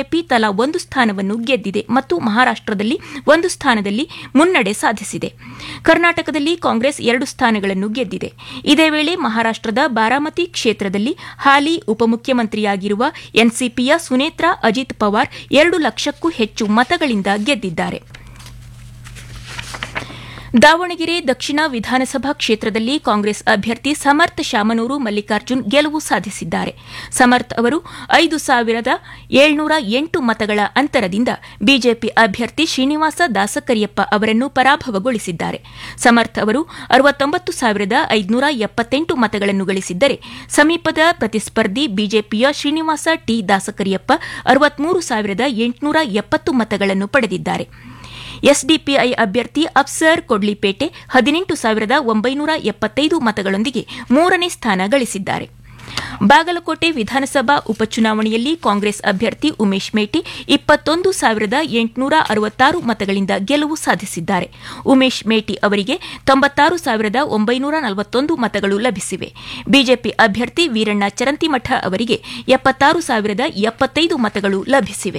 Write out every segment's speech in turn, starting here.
BJP ತಲಾ ಒಂದು ಸ್ಥಾನವನ್ನು ಗೆದ್ದಿದೆ ಮತ್ತು ಮಹಾರಾಷ್ಟದಲ್ಲಿ ಒಂದು ಸ್ಥಾನದಲ್ಲಿ ಮುನ್ನಡೆ ಸಾಧಿಸಿದೆ ಕರ್ನಾಟಕದಲ್ಲಿ ಕಾಂಗ್ರೆಸ್ ಎರಡು ಸ್ಥಾನಗಳನ್ನು ಗೆದ್ದಿದೆ ಇದೇ ವೇಳೆ ಮಹಾರಾಷ್ಟದ ಬಾರಾಮತಿ ಕ್ಷೇತ್ರದಲ್ಲಿ ಹಾಲಿ ಉಪಮುಖ್ಯಮಂತ್ರಿಯಾಗಿರುವ ಎನ್ಸಿಪಿಯ ಸುನೇತ್ರಾ ಅಜಿತ್ ಪವಾರ್ ಎರಡು ಲಕ್ಷಕ್ಕೂ ಹೆಚ್ಚು ಮತಗಳಿಂದ ಗೆದ್ದಿದ್ದಾರೆ ದಾವಣಗೆರೆ ದಕ್ಷಿಣ ವಿಧಾನಸಭಾ ಕ್ಷೇತ್ರದಲ್ಲಿ ಕಾಂಗ್ರೆಸ್ ಅಭ್ಯರ್ಥಿ ಸಮರ್ಥ್ ಶಾಮನೂರು ಮಲ್ಲಿಕಾರ್ಜುನ್ ಗೆಲುವು ಸಾಧಿಸಿದ್ದಾರೆ ಸಮರ್ಥ್ ಅವರು ಐದು ಸಾವಿರದ ಏಳ್ನೂರ ಎಂಟು ಮತಗಳ ಅಂತರದಿಂದ ಬಿಜೆಪಿ ಅಭ್ಯರ್ಥಿ ಶ್ರೀನಿವಾಸ ದಾಸಕರಿಯಪ್ಪ ಅವರನ್ನು ಪರಾಭವಗೊಳಿಸಿದ್ದಾರೆ ಸಮರ್ಥ್ ಅವರು ಅರವತ್ತೊಂಬತ್ತು ಸಾವಿರದ ಐದುನೂರ ಎಪ್ಪತ್ತೆಂಟು ಮತಗಳನ್ನು ಗಳಿಸಿದ್ದರೆ ಸಮೀಪದ ಪ್ರತಿಸ್ಪರ್ಧಿ ಬಿಜೆಪಿಯ ಶ್ರೀನಿವಾಸ ಟಿ ದಾಸಕರಿಯಪ್ಪ ಅರವತ್ಮೂರು ಸಾವಿರದ ಎಂಟುನೂರ ಎಪ್ಪತ್ತು ಮತಗಳನ್ನು ಪಡೆದಿದ್ದಾರೆ ಎಸ್ಡಿಪಿಐ ಅಭ್ಯರ್ಥಿ ಅಫ್ಸರ್ ಕೊಡ್ಲಿಪೇಟೆ ಹದಿನೆಂಟು ಸಾವಿರದ ಒಂಬೈನೂರ ಎಪ್ಪತ್ತೈದು ಮತಗಳೊಂದಿಗೆ ಮೂರನೇ ಸ್ಥಾನ ಗಳಿಸಿದ್ದಾರೆ ಬಾಗಲಕೋಟೆ ವಿಧಾನಸಭಾ ಉಪಚುನಾವಣೆಯಲ್ಲಿ ಕಾಂಗ್ರೆಸ್ ಅಭ್ಯರ್ಥಿ ಉಮೇಶ್ ಮೇಟಿ ಇಪ್ಪತ್ತೊಂದು ಸಾವಿರದ ಎಂಟುನೂರ ಅರವತ್ತಾರು ಮತಗಳಿಂದ ಗೆಲುವು ಸಾಧಿಸಿದ್ದಾರೆ ಉಮೇಶ್ ಮೇಟಿ ಅವರಿಗೆ ತೊಂಬತ್ತಾರು ಸಾವಿರದ ಒಂಬೈನೂರ ನಲವತ್ತೊಂದು ಮತಗಳು ಲಭಿಸಿವೆ ಬಿಜೆಪಿ ಅಭ್ಯರ್ಥಿ ವೀರಣ್ಣ ಚರಂತಿಮಠ ಅವರಿಗೆ ಎಪ್ಪತ್ತಾರು ಸಾವಿರದ ಎಪ್ಪತ್ತೈದು ಮತಗಳು ಲಭಿಸಿವೆ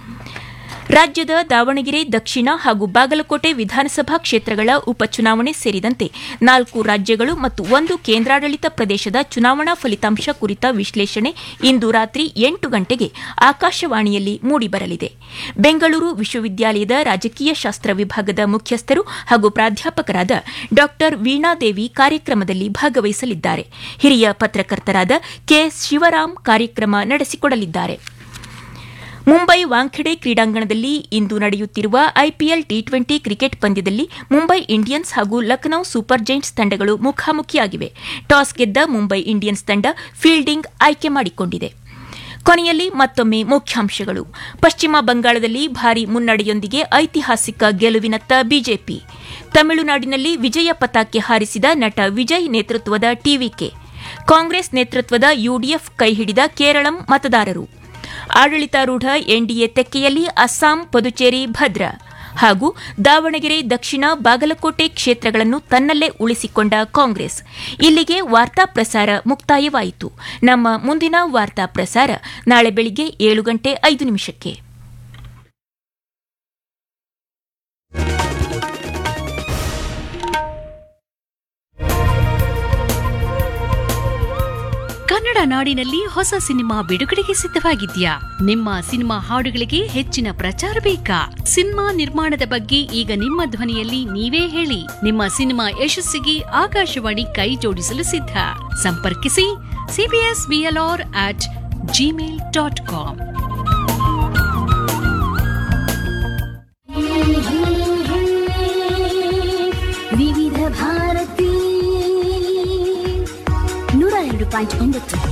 ರಾಜ್ಯದ ದಾವಣಗೆರೆ ದಕ್ಷಿಣ ಹಾಗೂ ಬಾಗಲಕೋಟೆ ವಿಧಾನಸಭಾ ಕ್ಷೇತ್ರಗಳ ಉಪಚುನಾವಣೆ ಸೇರಿದಂತೆ ನಾಲ್ಕು ರಾಜ್ಯಗಳು ಮತ್ತು ಒಂದು ಕೇಂದ್ರಾಡಳಿತ ಪ್ರದೇಶದ ಚುನಾವಣಾ ಫಲಿತಾಂಶ ಕುರಿತ ವಿಶ್ಲೇಷಣೆ ಇಂದು ರಾತ್ರಿ ಎಂಟು ಗಂಟೆಗೆ ಆಕಾಶವಾಣಿಯಲ್ಲಿ ಮೂಡಿಬರಲಿದೆ ಬೆಂಗಳೂರು ವಿಶ್ವವಿದ್ಯಾಲಯದ ರಾಜಕೀಯ ಶಾಸ್ತ್ರ ವಿಭಾಗದ ಮುಖ್ಯಸ್ಥರು ಹಾಗೂ ಪ್ರಾಧ್ಯಾಪಕರಾದ ಡಾ ವೀಣಾದೇವಿ ಕಾರ್ಯಕ್ರಮದಲ್ಲಿ ಭಾಗವಹಿಸಲಿದ್ದಾರೆ ಹಿರಿಯ ಪತ್ರಕರ್ತರಾದ ಕೆಎಸ್ ಶಿವರಾಮ್ ಕಾರ್ಯಕ್ರಮ ನಡೆಸಿಕೊಡಲಿದ್ದಾರೆ ಮುಂಬೈ ವಾಂಖೆಡೆ ಕ್ರೀಡಾಂಗಣದಲ್ಲಿ ಇಂದು ನಡೆಯುತ್ತಿರುವ ಐಪಿಎಲ್ ಟಿ ಟ್ವೆಂಟಿ ಕ್ರಿಕೆಟ್ ಪಂದ್ಯದಲ್ಲಿ ಮುಂಬೈ ಇಂಡಿಯನ್ಸ್ ಹಾಗೂ ಲಖನೌ ಸೂಪರ್ ಜೈಂಟ್ಸ್ ತಂಡಗಳು ಮುಖಾಮುಖಿಯಾಗಿವೆ ಟಾಸ್ ಗೆದ್ದ ಮುಂಬೈ ಇಂಡಿಯನ್ಸ್ ತಂಡ ಫೀಲ್ಡಿಂಗ್ ಆಯ್ಕೆ ಮಾಡಿಕೊಂಡಿದೆ ಕೊನೆಯಲ್ಲಿ ಮತ್ತೊಮ್ಮೆ ಮುಖ್ಯಾಂಶಗಳು ಪಶ್ಚಿಮ ಬಂಗಾಳದಲ್ಲಿ ಭಾರಿ ಮುನ್ನಡೆಯೊಂದಿಗೆ ಐತಿಹಾಸಿಕ ಗೆಲುವಿನತ್ತ ಬಿಜೆಪಿ ತಮಿಳುನಾಡಿನಲ್ಲಿ ವಿಜಯ ಪತಾಕೆ ಹಾರಿಸಿದ ನಟ ವಿಜಯ್ ನೇತೃತ್ವದ ಟಿವಿಕೆ ಕಾಂಗ್ರೆಸ್ ನೇತೃತ್ವದ ಯುಡಿಎಫ್ ಕೈಹಿಡಿದ ಕೇರಳಂ ಮತದಾರರು ಆಡಳಿತಾರೂಢ ಎನ್ಡಿಎ ತೆಕ್ಕೆಯಲ್ಲಿ ಅಸ್ಸಾಂ ಪುದುಚೇರಿ ಭದ್ರ ಹಾಗೂ ದಾವಣಗೆರೆ ದಕ್ಷಿಣ ಬಾಗಲಕೋಟೆ ಕ್ಷೇತ್ರಗಳನ್ನು ತನ್ನಲ್ಲೇ ಉಳಿಸಿಕೊಂಡ ಕಾಂಗ್ರೆಸ್ ಇಲ್ಲಿಗೆ ವಾರ್ತಾ ಪ್ರಸಾರ ಮುಕ್ತಾಯವಾಯಿತು ನಮ್ಮ ಮುಂದಿನ ವಾರ್ತಾ ಪ್ರಸಾರ ನಾಳೆ ಬೆಳಿಗ್ಗೆ ಏಳು ಗಂಟೆ ಐದು ನಿಮಿಷಕ್ಕೆ ಕನ್ನಡ ನಾಡಿನಲ್ಲಿ ಹೊಸ ಸಿನಿಮಾ ಬಿಡುಗಡೆಗೆ ಸಿದ್ಧವಾಗಿದ್ಯಾ ನಿಮ್ಮ ಸಿನಿಮಾ ಹಾಡುಗಳಿಗೆ ಹೆಚ್ಚಿನ ಪ್ರಚಾರ ಬೇಕಾ ಸಿನಿಮಾ ನಿರ್ಮಾಣದ ಬಗ್ಗೆ ಈಗ ನಿಮ್ಮ ಧ್ವನಿಯಲ್ಲಿ ನೀವೇ ಹೇಳಿ ನಿಮ್ಮ ಸಿನಿಮಾ ಯಶಸ್ಸಿಗೆ ಆಕಾಶವಾಣಿ ಕೈ ಜೋಡಿಸಲು ಸಿದ್ಧ ಸಂಪರ್ಕಿಸಿ CBS BLR at gmail dot com Vividha Bharati ನೂರ ಎರಡು ಪಾಯಿಂಟ್ ಒಂಬತ್ತು